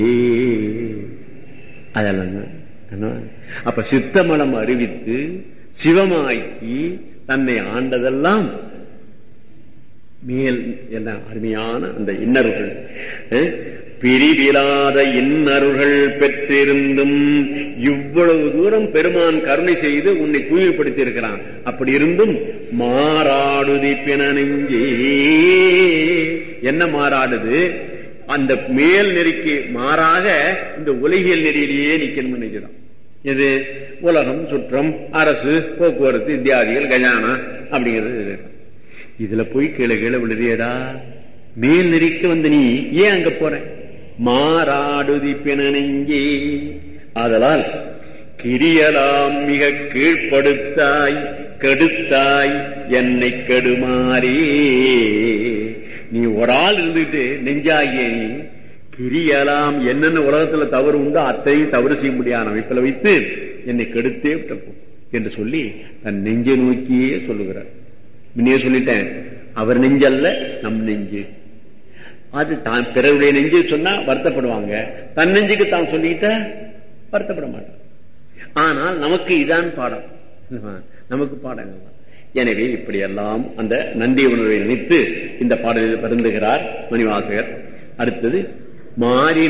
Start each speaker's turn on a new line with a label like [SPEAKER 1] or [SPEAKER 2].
[SPEAKER 1] அதெல்லாம் என்ன? அப்ப சித்தமலம் அறிவித்து சிவமாக்கி தன்னை ஆண்டதெல்லாம் மேல் என்ன அருமையான அந்த இன்னர்கள் அஹ், பிரிவிலாத இன்னருகள் பெற்றிருந்தும் இவ்வளவு தூரம் பெருமான் கருணை செய்து உன்னை தூய்மைப்படுத்தி இருக்கிறான் அப்படி இருந்தும் மாறாடுதி பிண நெஞ்சே என்ன மாறாடுது அந்த மேல் நெறிக்கு மாறாக இந்த உலகியல் நெறியிலேயே நிக்கணும்னு நினைக்கிறோம் இது உலகம் சுற்றம் அரசு போக்குவரத்து இத்தியாதிகள் கஜானா அப்படிங்கிறது இது. இதுல போய் கீழே கீழே விழுதியடா மேல் நெறிக்கு வந்து நீ ஏன் அங்க போற மாறாடுதி பிணனெங்கே ஆதலால் கிரியலாம் மிக கீழ்ப்படுத்தாய் கெடுத்தாய் என்னை கெடுமாறே நீ ஒரு ஆள் இருந்துட்டு நெஞ்சாகிய நீ கிரியலாம் என்னென்ன உலகத்துல தவறு உண்டோ அத்தையும் தவறு செய்ய முடியாத அமைப்பில் வைத்து என்னை கெடுத்தே விட்டப்போ என்று சொல்லி தன் நெஞ்சை நோக்கியே சொல்லுகிறார் முன்னே சொல்லிட்டேன் அவர் நெஞ்சல்ல நம் நெஞ்சு அது தான் பிறருடைய நெஞ்சு சொன்னா வருத்தப்படுவாங்க தன் நெஞ்சுக்கு தான் சொல்லிக்கிட்டா வருத்தப்பட மாட்டான் ஆனால் நமக்கு இதான் பாடம் நமக்கு பாடங்கள் தான். எனவே இப்படியெல்லாம் அந்த நன்றி உணர்வை நினைத்து இந்த பாடலில் வருந்துகிறார் மணிவாசகர் அடுத்தது மாறி